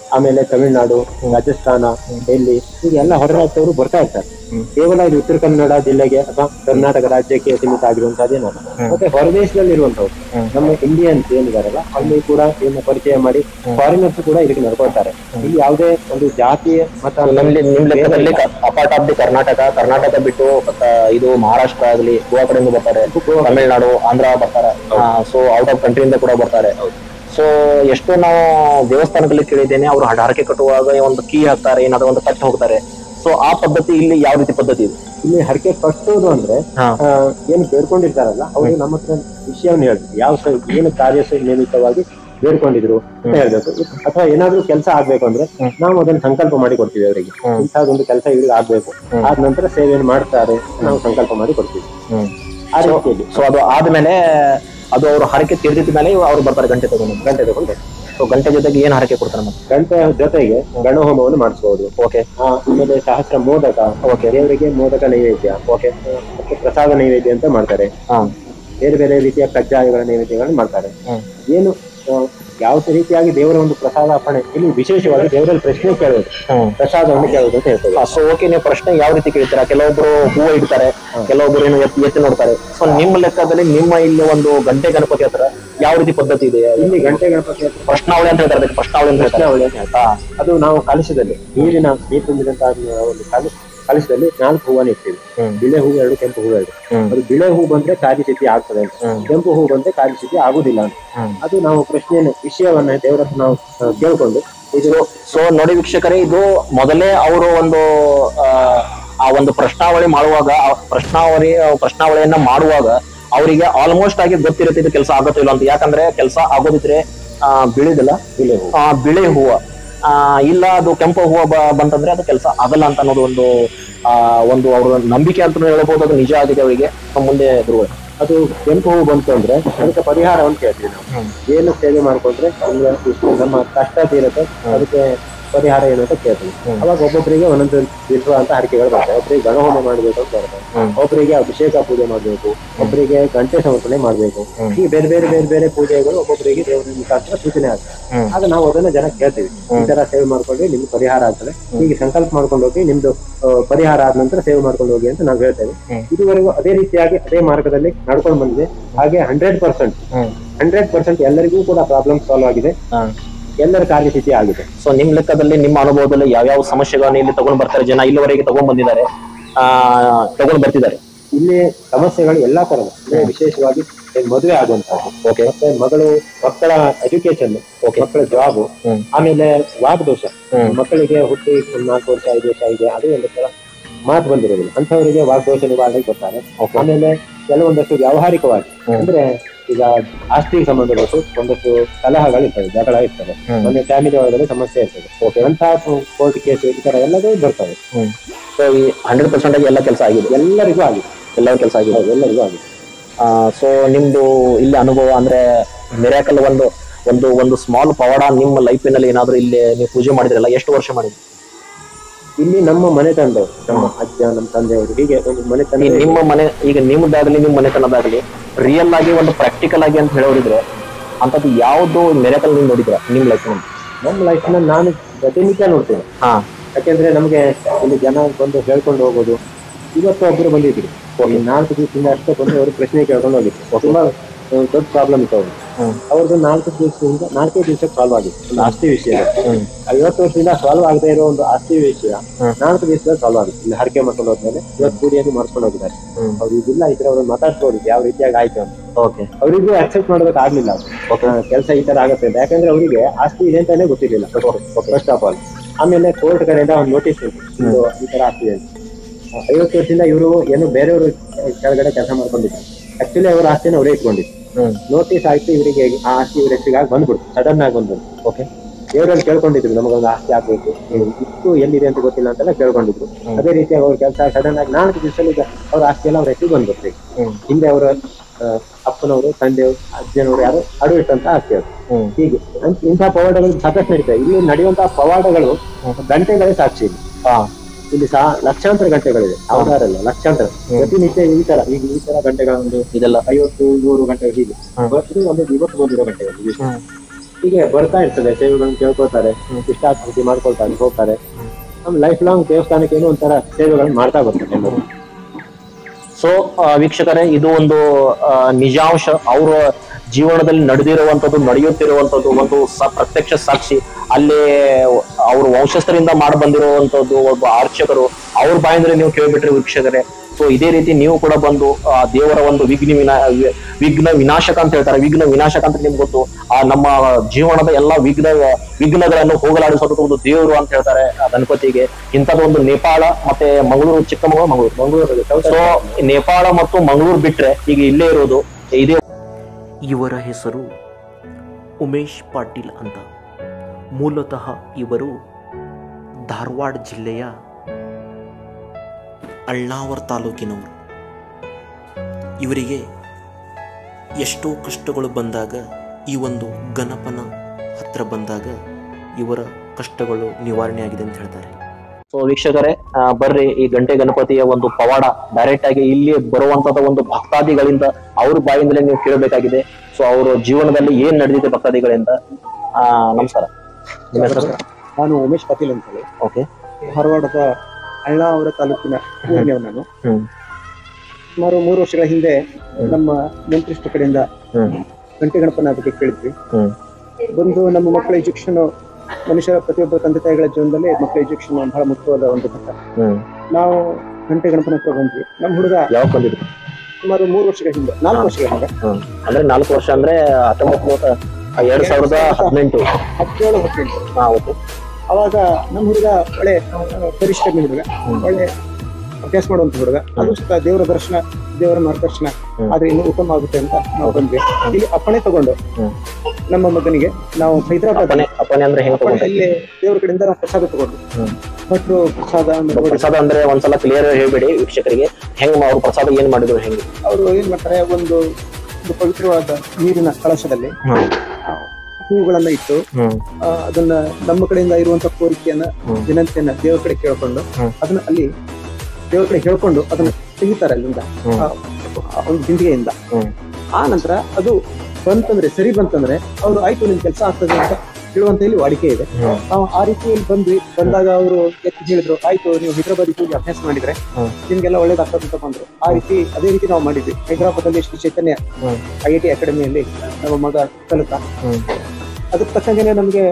ಆಮೇಲೆ ತಮಿಳುನಾಡು ರಾಜಸ್ಥಾನ ಡೆಲ್ಲಿ ಹೀಗೆಲ್ಲ ಹೊರ ರಾಜ್ಯದವರು ಬರ್ತಾ ಇರ್ತಾರೆ ಕೇವಲ ಇದು ಉತ್ತರ ಕನ್ನಡ ಜಿಲ್ಲೆಗೆ ಅಥವಾ ಕರ್ನಾಟಕ ರಾಜ್ಯಕ್ಕೆ ಸೀಮಿತ ಆಗಿರುವಂತಹದ್ದೇನಲ್ಲ ಮತ್ತೆ ಹೊರದೇಶದಲ್ಲಿ ಇರುವಂತವ್ರು ನಮ್ಮ ಇಂಡಿಯನ್ಸ್ ಏನಿದಾರಲ್ಲ ಅಲ್ಲಿ ಕೂಡ ಇದನ್ನ ಪರಿಚಯ ಮಾಡಿ ಫಾರಿನರ್ಸ್ ಕೂಡ ಇದಕ್ಕೆ ನಡ್ಕೊಳ್ತಾರೆ ಇಲ್ಲಿ ಯಾವುದೇ ಒಂದು ಜಾತಿಯ ಮತ ನಿಮ್ ನಿಮ್ ಲೆಕ್ಕದಲ್ಲಿ apart of the Karnataka Karnataka ಬಿಟ್ಟು ಮತ್ತ ಇದು ಮಹಾರಾಷ್ಟ್ರ ಆಗಲಿ ಗೋವಾ ಕಡೆಯಿಂದ ಬರ್ತಾರೆ ತಮಿಳ್ನಾಡು ಆಂಧ್ರ ಬರ್ತಾರೆ ಸೊ ಔಟ್ ಆಫ್ ಕಂಟ್ರಿಯಿಂದ ಕೂಡ ಬರ್ತಾರೆ ಸೊ ಎಷ್ಟೋ ನಾವು ದೇವಸ್ಥಾನದಲ್ಲಿ ಕೇಳಿದ್ದೇನೆ ಅವರು ಹರಕೆ ಕಟ್ಟುವಾಗ ಒಂದು ಕೀ ಹಾಕ್ತಾರೆ ಏನಾದ್ರು ಒಂದು ಕಟ್ಟಿ ಹೋಗ್ತಾರೆ ಸೊ ಆ ಪದ್ಧತಿ ಇಲ್ಲಿ ಯಾವ ರೀತಿ ಪದ್ಧತಿ ಇದೆ ಇಲ್ಲಿ ಹರಕೆ ಕಟ್ಟೋದು ಅಂದ್ರೆ ಹಾ. ಆ, ಏನು ಬೇಡ್ಕೊಂಡಿರ್ತಾರಲ್ಲ ಅವರು ನಮ್ಮ ಹತ್ರ ವಿಷಯವನ್ನು ಹೇಳ್ಬೇಕು ಯಾವ ಸ- ಏನು ಕಾರ್ಯ ಸ- ನಿಮಿತ್ತವಾಗಿ ಬೇಡ್ಕೊಂಡಿದ್ರು ಅಂತ ಹೇಳ್ಬೇಕು ಅಥವಾ ಏನಾದ್ರೂ ಕೆಲಸ ಆಗ್ಬೇಕು ಅಂದ್ರೆ ನಾವು ಅದನ್ನ ಸಂಕಲ್ಪ ಮಾಡಿ ಕೊಡ್ತೀವಿ ಅವರಿಗೆ ಇಂಥದ್ದೊಂದು ಕೆಲಸ ಇವ್ರಿಗೆ ಆಗ್ಬೇಕು ಆದ ನಂತರ ಸೇವೆಯನ್ನು ಮಾಡ್ತಾರೆ ನಾವು ಸಂಕಲ್ಪ ಮಾಡಿ ಕೊಡ್ತೀವಿ ಆ ರೀತಿಯಲ್ಲಿ ಸೊ ಅದು ಆದ್ಮೇಲೆ ಅದು ಅವ್ರ ಹರಕೆ ತೀರ್ದಿದ ಮೇಲೆ ಅವ್ರು ಬರ್ತಾರೆ ಗಂಟೆ ತಗೊಂಡು ಗಂಟೆ ತಗೊಂಡು ಸೊ ಗಂಟೆ ಜೊತೆಗೆ ಏನ್ ಹರಕೆ ಕೊಡ್ತಾರೆ ಮತ್ತೆ ಗಂಟೆ ಜೊತೆಗೆ ಗಣಹೋಮವನ್ನು ಮಾಡಿಸಬಹುದು ಓಕೆ ಆಮೇಲೆ ಸಹಸ್ರ ಮೋದಕ ಓಕೆ ದೇವರಿಗೆ ಮೋದಕ ನೈವೇದ್ಯ ಓಕೆ ಮತ್ತೆ ಪ್ರಸಾದ ನೈವೇದ್ಯ ಅಂತ ಮಾಡ್ತಾರೆ ಹಾ ಬೇರೆ ಬೇರೆ ರೀತಿಯ ಕಜ್ಜಾಯಗಳ ನೈವೇದ್ಯಗಳನ್ನು ಮಾಡ್ತಾರೆ ಹ್ಮ್. ಏನು ಆ, ಯಾವ ರೀತಿಯಾಗಿ ದೇವರ ಒಂದು ಪ್ರಸಾದ ಅರ್ಪಣೆ ಇಲ್ಲಿ ವಿಶೇಷವಾಗಿ ದೇವರಲ್ಲಿ ಪ್ರಶ್ನೆ ಕೇಳೋದು ಹ್ಮ್ ಪ್ರಸಾದವನ್ನು ಕೇಳೋದು ಅಂತ ಹೇಳ್ತೇವೆ ಸೊ ಓಕೆ ನೀವು ಪ್ರಶ್ನೆ ಯಾವ ರೀತಿ ಕೇಳ್ತೀರಾ ಕೆಲವೊಬ್ರು ಹೂವು ಇಡ್ತಾರೆ ಕೆಲವೊಬ್ರು ಏನು ಎತ್ತಿ ಎತ್ತಿ ನೋಡ್ತಾರೆ ಸೊ ನಿಮ್ಮ ಲೆಕ್ಕದಲ್ಲಿ ನಿಮ್ಮ ಇಲ್ಲಿ ಒಂದು ಗಂಟೆ ಗಣಪತಿ ಹತ್ರ ಯಾವ ರೀತಿ ಪದ್ಧತಿ ಇದೆ ಇಲ್ಲಿ ಗಂಟೆ ಗಣಪತಿ ಹತ್ರ ಪ್ರಶ್ನಾವಳಿ ಅಂತ ಹೇಳ್ತಾರೆ ಅದಕ್ಕೆ ಪ್ರಶ್ನಾವಳಿ ಅಂತ ಹೇಳ್ತಾರೆ ಹಾ. ಅದು ನಾವು ಕಲಶದಲ್ಲಿ ನೀರಿನ ನೀರು ತುಂಬಿದಂತಹ ಒಂದು ಕಲ ಕಲಶದಲ್ಲಿ ನಾಲ್ಕು ಹೂವನ್ನು ಇಡ್ತೀವಿ ಹ್ಮ್. ಬಿಳೆ ಹೂವು ಎರಡು ಕೆಂಪು ಹೂವು ಎರಡು ಹ್ಮ್. ಅದು ಬಿಳೆ ಹೂ ಬಂದ್ರೆ ಕಾರ್ಯಸಿದ್ಧಿ ಆಗ್ತದೆ ಅಂತ ಹ್ಮ್. ಕೆಂಪು ಹೂ ಬಂದ್ರೆ ಕಾರ್ಯಸಿದ್ಧಿ ಆಗುದಿಲ್ಲ ಅಂತ ಹ್ಮ್. ಅದು ನಾವು ಪ್ರಶ್ನೆಯನ್ನು ವಿಷಯವನ್ನ ದೇವರ ಹತ್ರ ನಾವು ಆ, ಕೇಳ್ಕೊಂಡು ಇದು ಸೊ ನೋಡಿ ವೀಕ್ಷಕರೇ ಇದು ಮೊದಲೇ ಅವರು ಒಂದು ಆ, ಆ ಒಂದು ಪ್ರಶ್ನಾವಳಿ ಮಾಡುವಾಗ ಆ ಪ್ರಶ್ನಾವಳಿ ಆ ಪ್ರಶ್ನಾವಳಿಯನ್ನ ಮಾಡುವಾಗ ಅವರಿಗೆ ಆಲ್ಮೋಸ್ಟ್ ಆಗಿ ಗೊತ್ತಿರುತ್ತೆ ಇದು ಕೆಲಸ ಆಗುತ್ತೋ ಇಲ್ಲ ಅಂತ ಯಾಕಂದ್ರೆ ಕೆಲಸ ಆಗೋದಿದ್ರೆ ಆ, ಬಿಳಿದಿಲ್ಲ ಬಿಳೆ ಹೂ ಆ, ಬಿಳಿ ಹೂವ ಆ, ಇಲ್ಲ ಅದು ಕೆಂಪು ಹೂವ ಬ- ಬಂತಂದ್ರೆ ಅದು ಕೆಲಸ ಆಗಲ್ಲ ಅಂತ ಅನ್ನೋದು ಒಂದು ಆ, ಒಂದು ಅವ್ರ ನಂಬಿಕೆ ಅಂತ ಹೇಳ್ಬೋದು ಅದು ನಿಜ ಆಗಿದೆ ಅವರಿಗೆ ಮುಂದೆ ಗುರುಗಳು ಅದು ಕೆಂಪು ಹೂ ಬಂತು ಅಂದ್ರೆ ಅದಕ್ಕೆ ಪರಿಹಾರವನ್ನು ಕೇಳ್ತೀವಿ ನಾವು ಏನು ಸೇವೆ ಮಾಡ್ಕೊಂಡ್ರೆ ನಮ್ಗೆ ಇಷ್ಟು ನಮ್ಮ ಕಷ್ಟ ತೀರುತ್ತೆ ಅದಕ್ಕೆ ಪರಿಹಾರ ಏನು ಅಂತ ಕೇಳ್ತೀವಿ ಅವಾಗ ಒಬ್ಬೊಬ್ಬರಿಗೆ ಒಂದೊಂದು ವಿಧವಾದಂತ ಹರಕೆಗಳು ಬರ್ತವೆ ಒಬ್ಬರಿಗೆ ಗಣಹೋಮ ಮಾಡ್ಬೇಕು ಅಂತ ಬರ್ತವೆ ಒಬ್ಬರಿಗೆ ಅಭಿಷೇಕ ಪೂಜೆ ಮಾಡ್ಬೇಕು ಒಬ್ಬರಿಗೆ ಗಂಟೆ ಸಮರ್ಪಣೆ ಮಾಡ್ಬೇಕು ಈ ಬೇರೆ ಬೇರೆ ಬೇರೆ ಬೇರೆ ಪೂಜೆಗಳು ಒಬ್ಬೊಬ್ಬರಿಗೆ ದೇವರ ಮುಖಾಂತರ ಸೂಚನೆ ಆಗ್ತದೆ ಆಗ ನಾವು ಅದನ್ನ ಜನ ಕೇಳ್ತೀವಿ ಈ ತರ ಸೇವೆ ಮಾಡ್ಕೊಂಡ್ರೆ ನಿಮ್ಗೆ ಪರಿಹಾರ ಆಗ್ತದೆ ಹೀಗೆ ಸಂಕಲ್ಪ ಮಾಡ್ಕೊಂಡು ಹೋಗಿ ನಿಮ್ದು ಆ, ಪರಿಹಾರ ಆದ ನಂತರ ಸೇವೆ ಮಾಡ್ಕೊಂಡು ಹೋಗಿ ಅಂತ ನಾವು ಹೇಳ್ತೇವೆ ಇದುವರೆಗೂ ಅದೇ ರೀತಿಯಾಗಿ ಅದೇ ಮಾರ್ಗದಲ್ಲಿ ನಡ್ಕೊಂಡು ಬಂದಿದೆ ಹಾಗೆ ಹಂಡ್ರೆಡ್ ಪರ್ಸೆಂಟ್ ಹಂಡ್ರೆಡ್ ಪರ್ಸೆಂಟ್ ಎಲ್ಲರಿಗೂ ಕೂಡ ಪ್ರಾಬ್ಲಮ್ ಸಾಲ್ವ್ ಆಗಿದೆ ಎಲ್ಲರ ಕಾರ್ಯಸ್ಥಿತಿ ಆಗಿದೆ ಸೊ ನಿಮ್ ಲೆಕ್ಕದಲ್ಲಿ ನಿಮ್ಮ ಅನುಭವದಲ್ಲಿ ಯಾವ್ಯಾವ ಸಮಸ್ಯೆಗಳನ್ನ ಇಲ್ಲಿ ತಗೊಂಡ್ ಬರ್ತಾರೆ ಜನ ಇಲ್ಲಿವರೆಗೆ ತಗೊಂಡ್ ಬಂದಿದ್ದಾರೆ ಆ ತಗೊಂಡ್ ಬರ್ತಿದ್ದಾರೆ ಇಲ್ಲಿ ಸಮಸ್ಯೆಗಳು ಎಲ್ಲಾ ತರದ ಅಂದ್ರೆ ವಿಶೇಷವಾಗಿ ಈಗ ಮದುವೆ ಆಗುವಂತದ್ದು ಓಕೆ ಮತ್ತೆ ಮಗಳು ಮಕ್ಕಳ ಎಜುಕೇಶನ್ ಮಕ್ಕಳ ಜಾಬ್ ಹ್ಮ್. ಆಮೇಲೆ ವಾಗ್ದೋಷ ಹ್ಮ್. ಮಕ್ಕಳಿಗೆ ಹುಟ್ಟಿ ಒಂದ್ ನಾಲ್ಕು ವರ್ಷ ಐದು ವರ್ಷ ಇದೆ ಅದು ಒಂದು ತರ ಮಾತು ಬಂದಿರೋದಿಲ್ಲ ಅಂತವರಿಗೆ ವಾಗ್ದೋಷ ನಿವಾರಣೆಗೆ ಬರ್ತಾರೆ ಆಮೇಲೆ ಕೆಲವೊಂದಷ್ಟು ವ್ಯಾವಹಾರಿಕವಾಗಿ ಅಂದ್ರೆ ಈಗ ಆಸ್ತಿಗೆ ಸಂಬಂಧಪಟ್ಟು ಒಂದಷ್ಟು ಕಲಹಗಳು ಇರ್ತವೆ ಜಗಳ ಇರ್ತವೆ ಹ್ಮ್. ಒಂದು ಫ್ಯಾಮಿಲಿ ಒಳಗಡೆ ಸಮಸ್ಯೆ ಇರ್ತದೆ ಅಂತ ಕೋರ್ಟ್ ಕೇಸ್ ಈ ತರ ಎಲ್ಲದೂ ಬರ್ತವೆ ಸೊ ಈ ಹಂಡ್ರೆಡ್ ಪರ್ಸೆಂಟ್ ಆಗಿ ಎಲ್ಲ ಕೆಲಸ ಆಗಿದೆ ಎಲ್ಲರಿಗೂ ಆಗಿದೆ ಎಲ್ಲ ಕೆಲಸ ಆಗಿದೆ ಹೌದು, ಎಲ್ಲರಿಗೂ ಆಗಿದೆ ಸೊ ನಿಮ್ದು ಇಲ್ಲಿ ಅನುಭವ ಅಂದ್ರೆ ಮಿರಾಕಲ್ ಒಂದು ಒಂದು ಒಂದು ಸ್ಮಾಲ್ ಪವಾಡ ನಿಮ್ಮ ಲೈಫಿನಲ್ಲಿ ಏನಾದ್ರು ಇಲ್ಲಿ ನೀವು ಪೂಜೆ ಮಾಡಿದ್ರಲ್ಲ ಎಷ್ಟು ವರ್ಷ ಮಾಡಿದ್ರಿ ಇಲ್ಲಿ ನಮ್ಮ ಮನೆ ತಂದೆಯವರು ನಮ್ಮ ಅಜ್ಜ ನಮ್ಮ ತಂದೆಯವರು ಹೀಗೆ ಒಂದು ಮನೆ ಈ ತಂದೆ ನಿಮ್ಮ ಮನೆ ಈಗ ನಿಮ್ಮದಾಗ್ಲಿ ನಿಮ್ಮ ಮನೆತನದಾಗ್ಲಿ ರಿಯಲ್ ಆಗಿ ಒಂದು ಪ್ರಾಕ್ಟಿಕಲ್ ಆಗಿ ಅಂತ ಹೇಳೋರಿದ್ರೆ ಅಂತದ್ದು ಯಾವ್ದು ಮಿರಾಕಲ್ ನೀವು ನೋಡಿದ್ರ ನಿಮ್ ಲೈಫ್ ನಮ್ಮ ಲೈಫ್ ನಾನು ಪ್ರತಿನಿತ್ಯ ನೋಡ್ತೇನೆ ಹಾ ಯಾಕೆಂದ್ರೆ ನಮಗೆ ಇಲ್ಲಿ ಜನ ಬಂದು ಹೇಳ್ಕೊಂಡು ಹೋಗೋದು ಇವತ್ತು ಒಬ್ಬರು ಬಂದಿದ್ರು ಈ ನಾಲ್ಕು ದಿವಸದಿಂದ ಅಷ್ಟೇ ಬಂದು ಅವರು ಪ್ರಶ್ನೆ ಕೇಳ್ಕೊಂಡು ಹೋಗಿದ್ರು ತುಂಬಾ ಆ, ದೊಡ್ಡ ಪ್ರಾಬ್ಲಮ್ ಇತ್ತು ಅವ್ರು ಹ್ಮ್. ಅವ್ರದ್ದು ನಾಲ್ಕು ದಿವಸದಿಂದ ನಾಲ್ಕೇ ದಿವಸಕ್ಕೆ ಸಾಲ್ವ್ ಆಗಿತ್ತು ಒಂದು ಆಸ್ತಿ ವಿಷಯ ಹ್ಮ್. ಐವತ್ತು ವರ್ಷದಿಂದ ಸಾಲ್ವ್ ಆಗದೆ ಇರೋ ಒಂದು ಆಸ್ತಿ ವಿಷಯ ಹ್ಮ್. ನಾಲ್ಕು ದಿವಸದಲ್ಲಿ ಸಾಲ್ವ್ ಆಗಿತ್ತು ಇಲ್ಲಿ ಹರಕೆ ಮಾಡ್ಕೊಂಡು ಹೋದ್ಮೇಲೆ ಇವತ್ತು ಕೂಡಿಯಾಗಿ ಮಾಡ್ಕೊಂಡು ಹೋಗಿದ್ದಾರೆ ಹ್ಮ್. ಅವ್ರು ಇದಿಲ್ಲ ಇದ್ರೆ ಅವ್ರನ್ನ ಮಾತಾಡ್ಸ್ಬೋದು ಯಾವ ರೀತಿಯಾಗಿ ಆಯ್ತು ಅಂತ ಓಕೆ ಅವರಿಗೂ ಅಕ್ಸೆಪ್ಟ್ ಮಾಡೋದಕ್ಕೆ ಆಗ್ಲಿಲ್ಲ ಕೆಲಸ ಈ ತರ ಆಗುತ್ತೆ ಅಂತ ಯಾಕಂದ್ರೆ ಅವರಿಗೆ ಆಸ್ತಿ ಇದೆ ಅಂತಾನೆ ಗೊತ್ತಿರ್ಲಿಲ್ಲ ಫಸ್ಟ್ ಆಫ್ ಆಲ್ ಆಮೇಲೆ ಕೋರ್ಟ್ ಕಡೆಯಿಂದ ಒಂದು ನೋಟಿಸ್ ಇದು ಈ ತರ ಆಗ್ತಿದೆ ಅಂತ ಆ, ಐವತ್ತು ವರ್ಷದಿಂದ ಇವರು ಏನು ಬೇರೆಯವರು ಕೆಳಗಡೆ ಕೆಲಸ ಮಾಡ್ಕೊಂಡಿದ್ರು ಆಕ್ಚುಲಿ ಅವ್ರ ಆಸ್ತಿನ ಅವರೇ ಇಟ್ಕೊಂಡಿದ್ರು ಹ್ಮ್ ನೋಟಿಸ್ ಆಯ್ತು ಇವರಿಗೆ ಆ ಆಸ್ತಿ ಇವ್ರ ಹೆಸರಿಗಾಗಿ ಬಂದ್ಬಿಡ್ತು ಸಡನ್ ಆಗಿ ಬಂದ್ಬಿಡ್ತು ಓಕೆ ದೇವರಲ್ಲಿ ಕೇಳ್ಕೊಂಡಿದ್ರು ನಮಗೊಂದು ಆಸ್ತಿ ಆಗ್ಬೇಕು ಇಷ್ಟು ಎಲ್ಲಿದೆ ಅಂತ ಗೊತ್ತಿಲ್ಲ ಅಂತೆಲ್ಲ ಕೇಳ್ಕೊಂಡಿದ್ರು ಅದೇ ರೀತಿಯಾಗಿ ಅವ್ರ ಕೆಲಸ ಸಡನ್ ಆಗಿ ನಾಲ್ಕು ದಿವಸದಲ್ಲಿ ಈಗ ಅವ್ರ ಆಸ್ತಿ ಎಲ್ಲ ಅವ್ರ ಹೆಸರು ಬಂದ್ಬಿಡ್ತು ಹ್ಮ್ ಹಿಂದೆ ಅವರ ಅಪ್ಪನವರು ತಂದೆಯವರು ಅಜ್ಜನವರು ಯಾರು ಅಡು ಇಟ್ಟಂತ ಆಸ್ತಿ ಅದು ಹ್ಮ್ ಹೀಗೆ ಅಂತ- ಇಂಥ ಪವಾಡಗಳು ಸಾಕಷ್ಟು ನಡೀತವೆ ಇಲ್ಲಿ ನಡೆಯುವಂತಹ ಪವಾಡಗಳು ಗಂಟೆಗಳೇ ಸಾಕ್ಷಿ ಇಲ್ಲಿ ಹಾ ಇಲ್ಲಿ ಸಹ ಲಕ್ಷಾಂತರ ಗಂಟೆಗಳಿದೆ ಅವತಾರಲ್ಲ ಲಕ್ಷಾಂತರ ಪ್ರತಿನಿತ್ಯ ಈ ತರ ಈಗ ಈ ತರ ಗಂಟೆಗಳ ಒಂದು ಇದೆಲ್ಲ ಐವತ್ತು ನೂರು ಗಂಟೆಗಳು ಹೀಗೆ ಹ್ಮ್. ಇದು ಒಂದು ಇವತ್ತು ಬಂದಿರೋ ಗಂಟೆಗಳು ಇವು. ಹ್ಮ್ ಹೀಗೆ ಬರ್ತಾ ಇರ್ತದೆ ಸೇವೆಗಳನ್ನು ಕೇಳ್ಕೊಳ್ತಾರೆ ಇಷ್ಟಾಕೃತಿ ಮಾಡ್ಕೊಳ್ತಾರೆ ಹೋಗ್ತಾರೆ ಆಮೇಲೆ ಲೈಫ್ ಲಾಂಗ್ ದೇವಸ್ಥಾನಕ್ಕೆ ಏನೋ ಒಂಥರ ಸೇವೆಗಳನ್ನು ಮಾಡ್ತಾ ಬರ್ತಾರೆ ಎಲ್ಲರೂ ಸೊ ವೀಕ್ಷಕರೇ ಇದು ಒಂದು ಆ, ನಿಜಾಂಶ ಅವರ ಜೀವನದಲ್ಲಿ ನಡೆದಿರುವಂತದ್ದು ನಡೆಯುತ್ತಿರುವಂತದ್ದು ಒಂದು ಸ ಪ್ರತ್ಯಕ್ಷ ಸಾಕ್ಷಿ ಅಲ್ಲಿ ಅವ್ರ ವಂಶಸ್ಥರಿಂದ ಮಾಡಿ ಬಂದಿರುವಂತದ್ದು ಒಬ್ಬ ಅರ್ಚಕರು ಅವ್ರ ಬಾಯಿಂದ್ರೆ ನೀವು ಕೇಳ್ಬಿಟ್ರಿ ವೀಕ್ಷಕರೇ ಸೊ ಇದೇ ರೀತಿ ನೀವು ಕೂಡ ಬಂದು ಆ ದೇವರ ಒಂದು ವಿಘ್ನ ವಿನಾ ವಿ- ವಿಘ್ನ ವಿನಾಶಕ ಅಂತ ಹೇಳ್ತಾರೆ ವಿಘ್ನ ವಿನಾಶಕ ಅಂತ ನಿಮ್ಗೆ ಗೊತ್ತು ಆ ನಮ್ಮ ಜೀವನದ ಎಲ್ಲಾ ವಿಘ್ನ ವಿಘ್ನಗಳನ್ನು ಹೋಗಲಾಡಿಸೋದು ಒಂದು ದೇವರು ಅಂತ ಹೇಳ್ತಾರೆ ಆ ಗಣಪತಿಗೆ ಇಂಥದ್ದು ಒಂದು ನೇಪಾಳ ಮತ್ತೆ ಮಂಗಳೂರು ಚಿಕ್ಕಮಗಳೂರು ಮಂಗಳೂರು ಮಂಗಳೂರು ಸೊ ನೇಪಾಳ ಮತ್ತು ಮಂಗಳೂರು ಬಿಟ್ರೆ ಈಗ ಇಲ್ಲೇ ಇರೋದು ಇದೇ ಇವರ ಹೆಸರು ಉಮೇಶ್ ಪಾಟೀಲ್ ಅಂತ ಮೂಲತಃ ಇವರು ಧಾರವಾಡ ಜಿಲ್ಲೆಯ ಅಳ್ನಾವರ್ ತಾಲೂಕಿನವರು ಇವರಿಗೆ ಎಷ್ಟೋ ಕಷ್ಟಗಳು ಬಂದಾಗ ಈ ಒಂದು ಗಣಪನ ಹತ್ರ ಬಂದಾಗ ಇವರ ಕಷ್ಟಗಳು ನಿವಾರಣೆ ಆಗಿದೆ ಅಂತ ಹೇಳ್ತಾರೆ ಸೊ ವೀಕ್ಷಕರೇ ಆ, ಬರ್ರಿ ಈ ಗಂಟೆ ಗಣಪತಿಯ ಒಂದು ಪವಾಡ ಡೈರೆಕ್ಟ್ ಆಗಿ ಇಲ್ಲಿ ಬರುವಂತದ ಒಂದು ಭಕ್ತಾದಿಗಳಿಂದ ಅವ್ರ ಬಾಯಿಂದಲೇ ನೀವು ಕೇಳಬೇಕಾಗಿದೆ ಸೊ ಅವರ ಜೀವನದಲ್ಲಿ ಏನ್ ನಡೆದಿದೆ ಭಕ್ತಾದಿಗಳಿಂದ ಆ ನಮಸ್ಕಾರ ನಿಮ್ಮ ಹೆಸರು ನಾನು ಉಮೇಶ್ ಪಾಟೀಲ್ ಅಂತ ಹೇಳಿ ಓಕೆ ಧಾರವಾಡದ ಅಳ್ನಾವರ ತಾಲೂಕಿನ ಊರಿನವ ನಾನು ಹ್ಮ್ ಸುಮಾರು ಮೂರು ವರ್ಷಗಳ ಹಿಂದೆ ನಮ್ಮ ನೆಂಟರಿಷ್ಟ ಕಡೆಯಿಂದ ಹ್ಮ್ ಗಂಟೆ ಗಣಪನ ಬಗ್ಗೆ ಕೇಳಿದ್ವಿ ಹ್ಮ್ ಬಂದು ನಮ್ಮ ಮಕ್ಕಳ ಎಜುಕೇಶನ್ ಮನುಷ್ಯರ ಪ್ರತಿಯೊಬ್ಬ ತಂದೆ ತಾಯಿಗಳ ಜೀವನದಲ್ಲಿ ಮಕ್ಕಳ ಎಜುಕೇಶನ್ ಬಹಳ ಮುಖ್ಯವಾದ ಒಂದು ಘಟ್ಟ ಹ್ಮ್ ನಾವು ಗಂಟೆ ಗಣಪನ ಹತ್ರ ಬಂದ್ವಿ ನಮ್ಮ ಹುಡುಗ ಯಾವಾಗ ಬಂದಿದ್ರು ಸುಮಾರು ಮೂರು ವರ್ಷಗಳ ಹಿಂದೆ ನಾಲ್ಕು ವರ್ಷಗಳ ಹಿಂದೆ ಹ್ಮ್ ಅಂದ್ರೆ ನಾಲ್ಕು ವರ್ಷ ಅಂದ್ರೆ ಹತ್ತೊಂಬತ್ತು ಮೂವತ್ತ ಎರಡ್ ಸಾವಿರದ ಹದಿನೆಂಟು ಹದಿನೇಳು ಹದಿನೆಂಟು ಹಾ ಓಕೆ ಅವಾಗ ನಮ್ಮ ಹುಡುಗ ಒಳ್ಳೆ ಆ, ಪರಿಶ್ರಮಿ ಹುಡುಗ ಒಳ್ಳೆ ಅಭ್ಯಾಸ ಮಾಡುವಂತ ಹುಡುಗ ಅದು ಸುತ್ತ ದೇವರ ದರ್ಶನ ದೇವರ ಮಾರ್ಗದರ್ಶನ ಆದ್ರೆ ಇನ್ನು ಉತ್ತಮ ಆಗುತ್ತೆ ಅಂತ ನಾವು ಬಂದ್ವಿ ಇಲ್ಲಿ ಅಪ್ಪಣೆ ತಗೊಂಡು ಹ್ಮ್. ನಮ್ಮ ಮಗನಿಗೆ ನಾವು ಹೈದರಾಬಾದ್ ಅಪ್ಪನೆ ಅಪ್ಪನೆ ಅಂದ್ರೆ ಹೆಂಗ್ ತಗೊಂಡೆ ಇಲ್ಲಿ ದೇವರ ಕಡೆಯಿಂದ ನಾವು ಪ್ರಸಾದ ತಗೊಂಡು ಹ್ಮ್. ಭಟ್ರು ಪ್ರಸಾದ ಮೆರವಣಿಗೆ ಪ್ರಸಾದ ಅಂದ್ರೆ ಒಂದ್ಸಲ ಕ್ಲಿಯರ್ ಹೇಳ್ಬೇಡಿ ವೀಕ್ಷಕರಿಗೆ ಹೆಂಗ್ ಅವ್ರ ಪ್ರಸಾದ ಏನ್ ಮಾಡಿದ್ರು ಹೆಂಗೆ ಅವರು ಏನ್ ಮಾಡ್ತಾರೆ ಒಂದು ಒಂದು ಪವಿತ್ರವಾದ ನೀರಿನ ಕಳಶದಲ್ಲಿ ಹ್ಮ್ ಆ, ಹೂಗಳನ್ನ ಇಟ್ಟು ಹ್ಮ್ ಆ, ಅದನ್ನ ನಮ್ಮ ಕಡೆಯಿಂದ ಇರುವಂತ ಕೋರಿಕೆಯನ್ನ ಹ್ಮ್. ವಿನಂತಿಯನ್ನ ದೇವರ ಕಡೆ ಕೇಳ್ಕೊಂಡು ಹ್ಮ್. ಅದನ್ನ ಅಲ್ಲಿ ದೇವರ ಕಡೆ ಹೇಳ್ಕೊಂಡು ಅದನ್ನ ತೆಗಿತಾರೆ ಅಲ್ಲಿಂದ ಹ್ಮ್. ಆ, ಆ ಒಂದು ಬಿಂದಿಗೆಯಿಂದ ಹ್ಮ್ ಆ ನಂತರ ಅದು ಬಂತಂದ್ರೆ ಸರಿ ಬಂತಂದ್ರೆ ಅವ್ರು ಆಯ್ತು ನಿಮ್ ಕೆಲಸ ಆಗ್ತದೆ ಅಂತ ಹೇಳುವಂತ ಇಲ್ಲಿ ವಾಡಿಕೆ ಇದೆ ಹ್ಮ್. ನಾವು ಆ ರೀತಿಯಲ್ಲಿ ಬಂದ್ವಿ ಬಂದಾಗ ಅವರು ಎತ್ತಿ ಹೇಳಿದ್ರು ಆಯ್ತು ನೀವು ಹೈದರಾಬಾದ್ ಹೋಗಿ ಅಭ್ಯಾಸ ಮಾಡಿದ್ರೆ ಹ್ಮ್. ನಿಮ್ಗೆಲ್ಲ ಒಳ್ಳೇದಾಗ್ತದೆ ಅಂತ ಬಂದ್ರು ಆ ರೀತಿ ಅದೇ ರೀತಿ ನಾವು ಮಾಡಿದ್ವಿ ಹೈದರಾಬಾದಲ್ಲಿ ಶ್ರೀ ಚೈತನ್ಯ ಹ್ಮ್. ಐ ಐ ಟಿ ಅಕಾಡೆಮಿಯಲ್ಲಿ ನಮ್ಮ ಮಗ ಕಲಿತ ಹ್ಮ್ ಅದಕ್ಕೆ ತಕ್ಕಂಗೆ ನಮಗೆ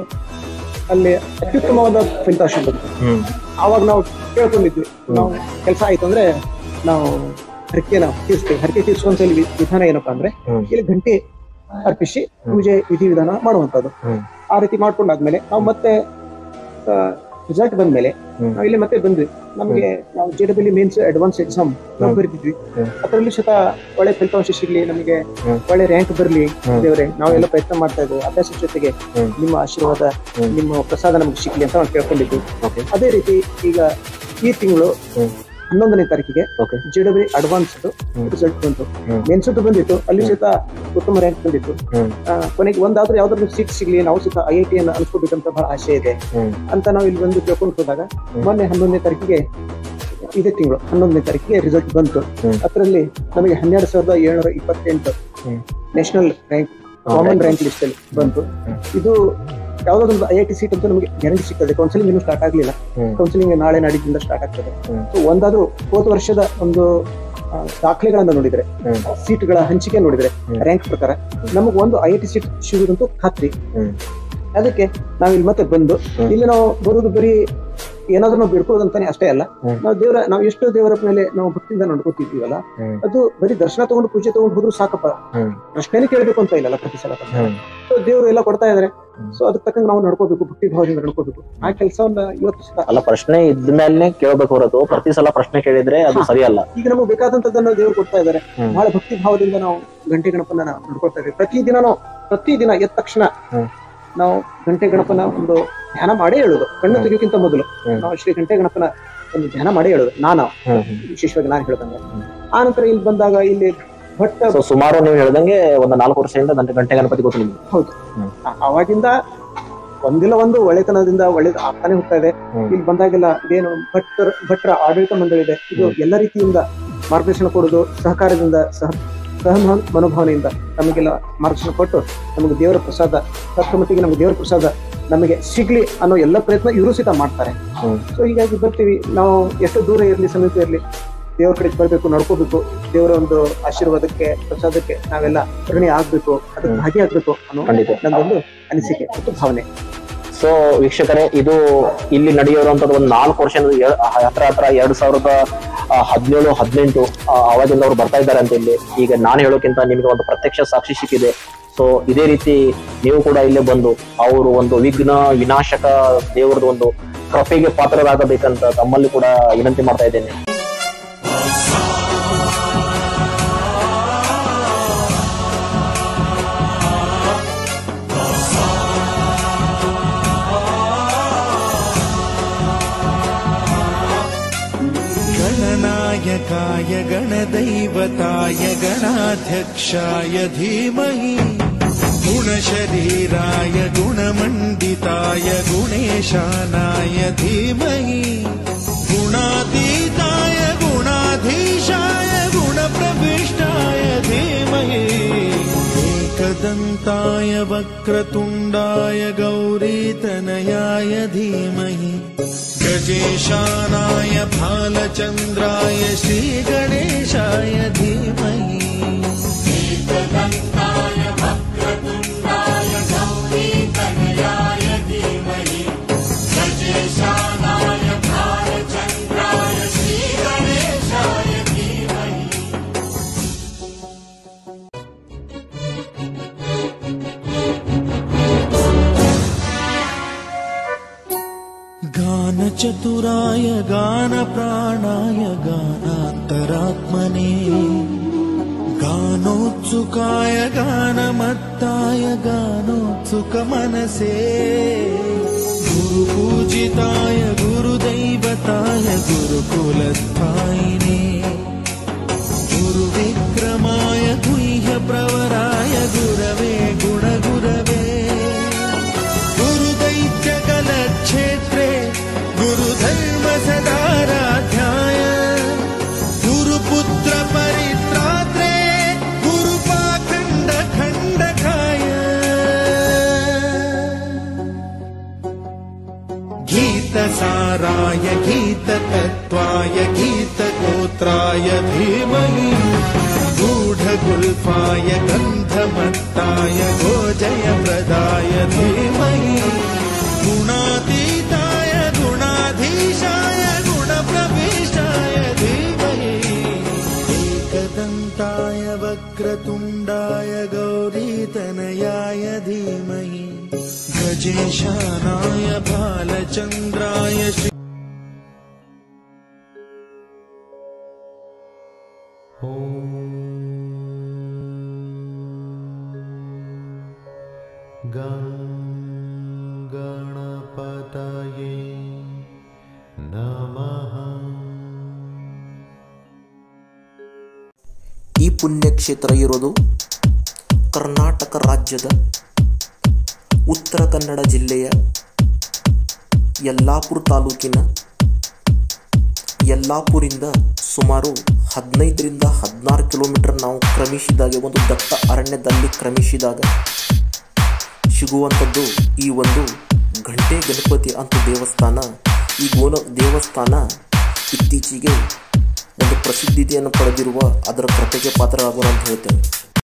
ಅಲ್ಲಿ ಅತ್ಯುತ್ತಮವಾದ ಫಲಿತಾಂಶ ಬಂತು ಹ್ಮ್ ಆವಾಗ ನಾವು ಕೇಳ್ಕೊಂಡಿದ್ವಿ ನಾವು ಕೆಲಸ ಆಯ್ತು ಅಂದ್ರೆ ನಾವು ಹರಕೆ ನಾವು ತೀರಿಸ್ತೀವಿ ಹರಕೆ ತೀರಿಸುವಂತ ಇಲ್ಲಿ ವಿ- ವಿಧಾನ ಏನಪ್ಪಾ ಅಂದ್ರೆ ಹ್ಮ್. ಇಲ್ಲಿ ಗಂಟೆ ಅರ್ಪಿಸಿ ಪೂಜೆ ವಿಧಿವಿಧಾನ ಮಾಡುವಂತದ್ದು ಹ್ಮ್. ಆ ರೀತಿ ಮಾಡ್ಕೊಂಡಾದ್ಮೇಲೆ ನಾವು ಮತ್ತೆ ರಿಸಲ್ಟ್ ಬಂದ್ಮೇಲೆ ಹ್ಮ್. ನಾವು ಇಲ್ಲಿ ಮತ್ತೆ ಬಂದ್ವಿ ನಮಗೆ ನಾವು J W means advance exam ನಾವು ಬರೆದಿದ್ವಿ ಹ್ಮ್. ಅದರಲ್ಲಿ ಸತ ಒಳ್ಳೆ ಫಲಿತಾಂಶ ಸಿಗ್ಲಿ ನಮಗೆ ಹ್ಮ್. ಒಳ್ಳೆ ರ್ಯಾಂಕ್ ಬರ್ಲಿ ಹ್ಮ್. ದೇವರೇ ನಾವೆಲ್ಲ ಪ್ರಯತ್ನ ಮಾಡ್ತಾ ಇದ್ವಿ ಅಭ್ಯಾಸದ ಜೊತೆಗೆ ಹ್ಮ್. ನಿಮ್ಮ ಆಶೀರ್ವಾದ ಹ್ಮ್. ನಿಮ್ಮ ಪ್ರಸಾದ ನಮ್ಗೆ ಸಿಗ್ಲಿ ಅಂತ ನಾವು ಕೇಳ್ಕೊಂಡಿದ್ವಿ ಓಕೆ ಅದೇ ರೀತಿ ಈಗ ಈ ತಿಂಗಳು ಹ್ಮ್. ಹನ್ನೊಂದನೇ ತಾರೀಕಿಗೆ ಓಕೆ ಜೆ ಡಬ್ಲ್ಯೂ ಅಡ್ವಾನ್ಸ್ ಹ್ಮ್. ರಿಸಲ್ಟ್ ಬಂತು ಹ್ಮ್. ಮೆನ್ಸದ್ದು ಬಂದಿತ್ತು ಅಲ್ಲಿ ಸಹಿತ ಉತ್ತಮ ರ್ಯಾಂಕ್ ಬಂದಿತ್ತು ಹ್ಮ್ ಆ, ಕೊನೆಗೆ ಒಂದಾದ್ರೂ ಯಾವ್ದಾದ್ರು ಸೀಟ್ ಸಿಗ್ಲಿ ನಾವು ಸಹಿತ ಐ ಐ ಟಿ ಅನ್ನು ಅನ್ಸ್ಕೋಬೇಕಂತ ಬಹಳ ಆಸೆ ಇದೆ ಹ್ಮ್ ಅಂತ ನಾವು ಇಲ್ಲಿ ಬಂದು ಕೇಳ್ಕೊಂಡು ಹೋದಾಗ ಹ್ಮ್. ಮೊನ್ನೆ ಹನ್ನೊಂದನೇ ತಾರೀಕಿಗೆ ಇದೇ ತಿಂಗಳು ಹನ್ನೊಂದನೇ ತಾರೀಕಿಗೆ ರಿಸಲ್ಟ್ ಬಂತು ಹ್ಮ್. ಅದರಲ್ಲಿ ನಮಗೆ ಹನ್ನೆರಡು ಸಾವಿರದ ಏಳ್ನೂರ ಇಪ್ಪತ್ತೆಂಟು ಹ್ಮ್. National rank common rank list ಅಲ್ಲಿ ಬಂತು ಹ್ಮ್. ಇದು ಯಾವ್ದಾದ್ರು ಐ ಐ ಟಿ ಸೀಟ್ ಅಂತ ನಮಗೆ ಗ್ಯಾರಂಟಿ ಸಿಗ್ತದೆ ಕೌನ್ಸಿಲಿಂಗ್ ಇನ್ನೂ ಸ್ಟಾರ್ಟ್ ಆಗಲಿಲ್ಲ ಹ್ಮ್. ಕೌನ್ಸಿಲಿಂಗ್ ನಾಳೆ ನಾಡಿದ್ದಿಂದ ಸ್ಟಾರ್ಟ್ ಆಗ್ತದೆ ಹ್ಮ್. ಸೊ ಒಂದಾದ್ರೂ ಹೋದ ವರ್ಷದ ಒಂದು ಆ, ದಾಖಲೆಗಳನ್ನ ನೋಡಿದ್ರೆ ಹ್ಮ್. ಸೀಟ್ಗಳ ಹಂಚಿಕೆ ನೋಡಿದ್ರೆ ಹ್ಮ್. ರ್ಯಾಂಕ್ ಪ್ರಕಾರ ನಮಗೆ ಒಂದು ಐ ಐ ಟಿ ಸೀಟ್ ಸಿಗುದಂತೂ ಖಾತ್ರಿ ಹ್ಮ್. ಅದಕ್ಕೆ ನಾವು ಇಲ್ಲಿ ಮತ್ತೆ ಬಂದು ಹ್ಮ್. ಇಲ್ಲಿ ನಾವು ಬರುವುದು ಬರೀ ಏನಾದ್ರೂ ನಾವು ಬಿಡ್ಕೊಳ್ಳೋದಂತಾನೆ ಅಷ್ಟೇ ಅಲ್ಲ ಹ್ಮ್. ನಾವು ದೇವರ ನಾವು ಎಷ್ಟೋ ದೇವರ ಮೇಲೆ ನಾವು ಭಕ್ತಿಯಿಂದ ನಡ್ಕೋತಿದ್ದೀವಲ್ಲ ಹ್ಮ್. ಅದು ಬರೀ ದರ್ಶನ ತಗೊಂಡು ಪೂಜೆ ತಗೊಂಡು ಹೋದ್ರು ಸಾಕಪ್ಪ ಹ್ಮ್. ಪ್ರಶ್ನೆನೇ ಕೇಳಬೇಕು ಅಂತ ಇಲ್ಲಲ್ಲ ಪ್ರತಿ ಸಲ ಹ್ಮ್. ಸೊ ದೇವರು ಎಲ್ಲ ಕೊಡ್ತಾ ಇದಾರೆ ಹ್ಮ್. ಸೊ ಅದಕ್ಕೆ ತಕ್ಕಂಗೆ ನಾವು ನಡ್ಕೋಬೇಕು ಭಕ್ತಿ ಭಾವದಿಂದ ನಡ್ಕೋಬೇಕು ಆ ಕೆಲಸವನ್ನ ಇವತ್ತು ಸಹ ಅಲ್ಲ ಪ್ರಶ್ನೆ ಇದ್ಮೇಲೆ ಕೇಳ್ಬೇಕು ಹೊರತು ಪ್ರತಿ ಸಲ ಪ್ರಶ್ನೆ ಕೇಳಿದ್ರೆ ಅದು ಸರಿ ಅಲ್ಲ ಈಗ ನಮಗೆ ಬೇಕಾದಂತದನ್ನ ದೇವರು ಕೊಡ್ತಾ ಇದ್ದಾರೆ ಹ್ಮ್. ಬಹಳ ಭಕ್ತಿ ಭಾವದಿಂದ ನಾವು ಗಂಟೆ ಗಣಪನ ನಾವು ನಡ್ಕೊಳ್ತಾ ಇದ್ದೀವಿ ಪ್ರತಿದಿನ ನಾವು ಪ್ರತಿದಿನ ಎದ್ದ ತಕ್ಷಣ ಹ್ಮ್. ನಾವು ಗಂಟೆ ಗಣಪನ ಒಂದು ಧ್ಯಾನ ಮಾಡೇ ಹೇಳುದು ಕಣ್ಣು ಹ್ಮ್. ತೆಗಿಯೋಕ್ಕಿಂತ ಮೊದಲು ಹ್ಮ್. ನಾವು ಶ್ರೀ ಗಂಟೆ ಗಣಪನ ಒಂದು ಧ್ಯಾನ ಮಾಡೇ ಹೇಳುದು ನಾನು ಹ್ಮ್ ಹ್ಮ್. ವಿಶೇಷವಾಗಿ ನಾನು ಹೇಳ್ದಂಗೆ ಹ್ಮ್. ಆ ನಂತರ ಇಲ್ಲಿ ಬಂದಾಗ ಇಲ್ಲಿ ಭಟ್ಟ ಸೊ ಸುಮಾರು ನೀವು ಹೇಳ್ದಂಗೆ ಒಂದು ನಾಲ್ಕು ವರ್ಷದಿಂದ ಗಂಟೆ ಗಂಟೆ ಗಣಪತಿ ಗೊತ್ತು ನಿಮ್ಗೆ ಆ- ಅವಾಗಿಂದ ಒಂದಿಲ್ಲ ಒಂದು ಒಳ್ಳೆತನದಿಂದ ಒಳ್ಳೇದು ಆಗ್ತಾನೆ ಹೋಗ್ತಾ ಇದೆ ಹ್ಮ್. ಇಲ್ಲಿ ಬಂದಾಗೆಲ್ಲ ಇದೇನು ಭಟ್ರ ಭಟ್ರ ಆಡಳಿತ ಮಂಡಳಿ ಇದೆ ಇದು ಎಲ್ಲ ರೀತಿಯಿಂದ ಮಾರ್ಗದರ್ಶನ ಕೊಡೋದು ಸಹಕಾರದಿಂದ ಸಹ ಸಹ ಮನೋಭಾವನೆಯಿಂದ ನಮಗೆಲ್ಲ ಮಾರ್ಗದರ್ಶನ ಕೊಟ್ಟು ನಮಗೆ ದೇವರ ಪ್ರಸಾದ ತಕ್ಕ ಮಟ್ಟಿಗೆ ನಮಗೆ ದೇವರ ಪ್ರಸಾದ ನಮಗೆ ಸಿಗ್ಲಿ ಅನ್ನೋ ಎಲ್ಲ ಪ್ರಯತ್ನ ಇವರು ಸಹಿತ ಮಾಡ್ತಾರೆ ಹ್ಮ್. ಸೊ ಹೀಗಾಗಿ ಬರ್ತೀವಿ ನಾವು ಎಷ್ಟು ದೂರ ಇರಲಿ ಸಮೀಪ ಇರಲಿ ದೇವ್ರ ಕಡೆಗೆ ಬರಬೇಕು ನಡ್ಕೋಬೇಕು ದೇವರ ಒಂದು ಆಶೀರ್ವಾದಕ್ಕೆ ಪ್ರಸಾದಕ್ಕೆ ನಾವೆಲ್ಲ ಋಣಿ ಆಗ್ಬೇಕು ಅದಕ್ಕೆ ಹ್ಮ್. ಭಾಗಿಯಾಗ್ಬೇಕು ಅನ್ನೋ ಖಂಡಿತ ನನ್ನದೊಂದು ಅನಿಸಿಕೆ ಮತ್ತು ಭಾವನೆ ಸೊ ವೀಕ್ಷಕರೇ ಇದು ಇಲ್ಲಿ ನಡೆಯುವಂತದ್ದು ಒಂದು ನಾಲ್ಕು ವರ್ಷ ಹತ್ರ ಹತ್ರ ಎರಡ್ ಸಾವಿರದ ಆ, ಹದಿನೇಳು ಹದಿನೆಂಟು ಆ, ಅವಾಗಿಂದ ಅವ್ರು ಬರ್ತಾ ಇದ್ದಾರೆ ಅಂತ ಇಲ್ಲಿ ಈಗ ನಾನು ಹೇಳೋಕ್ಕಿಂತ ನಿಮಗೆ ಒಂದು ಪ್ರತ್ಯಕ್ಷ ಸಾಕ್ಷಿ ಸಿಕ್ಕಿದೆ ಸೊ ಇದೇ ರೀತಿ ನೀವು ಕೂಡ ಇಲ್ಲೇ ಬಂದು ಅವರು ಒಂದು ವಿಘ್ನ ವಿನಾಶಕ ದೇವರದ್ದು ಒಂದು ಕೃಪೆಗೆ ಪಾತ್ರರಾಗಬೇಕಂತ ತಮ್ಮಲ್ಲಿ ಕೂಡ ವಿನಂತಿ ಮಾಡ್ತಾ ಇದ್ದೇನೆ गणनायकाय गणदैवताय गणाध्यक्षाय धीमहि गुणशरीराय गुणमण्डिताय गुणेशानाय धीमहि गुणातीताय गुणाधीशाय गुणप्रविष्टाय धीमहि एकदन्ताय वक्रतुण्डाय गौरीतनयाय धीमहि गजेशानाय भालचन्द्राय श्रीगणेशाय धीमहि गानचतुराय गानप्राणाय गानान्तरात्मने गानोत्सुकाय गानमत्ताय गानोत्सुकमनसे गुरुपूजिताय गुरुदैवताय गुरुकुलस्थायिने गुरुविक्रमाय गुह्यप्रवराय गुरवे गुणगुरवे गुरुदैत्यकलक्षेत्रे गुरुधर्म सदाराध्याय गुरुपुत्र परित्रात्रे गुरुपाखण्ड खण्डकाय गीतसाराय गीततत्त्वाय गीतगोत्राय धीमहि गूढगुल्फाय गन्धमत्ताय गोजयप्रदाय धीमहि गुणातीताय गुणाधीशाय गुणप्रविष्टाय धीमहि एकदन्ताय वक्रतुण्डाय गौरीतनयाय धीमहि गजेशानाय बालचन्द्राय श्री गणपतये नमः ಈ ಪುಣ್ಯಕ್ಷೇತ್ರ ಇರೋದು ಕರ್ನಾಟಕ ರಾಜ್ಯದ ಉತ್ತರ ಕನ್ನಡ ಜಿಲ್ಲೆಯ ಯಲ್ಲಾಪುರ ತಾಲೂಕಿನ ಯಲ್ಲಾಪುರಿಂದ ಸುಮಾರು ಹದಿನೈದರಿಂದ ಹದಿನಾರು ಕಿಲೋಮೀಟರ್ ನಾವು ಕ್ರಮಿಸಿದಾಗ ಒಂದು ದಟ್ಟ ಅರಣ್ಯದಲ್ಲಿ ಕ್ರಮಿಸಿದಾಗ ಸಿಗುವಂಥದ್ದು ಈ ಒಂದು ಘಂಟೆ ಗಣಪತಿ ಅಂತ ದೇವಸ್ಥಾನ ಈ ಗೋನ ದೇವಸ್ಥಾನ ಇತ್ತೀಚೆಗೆ ಒಂದು ಪ್ರಸಿದ್ಧಿಯನ್ನು ಪಡೆದಿರುವ ಅದರ ಕೃಪೆಗೆ ಪಾತ್ರರಾಗೋಣ ಅಂತ ಹೇಳ್ತೇನೆ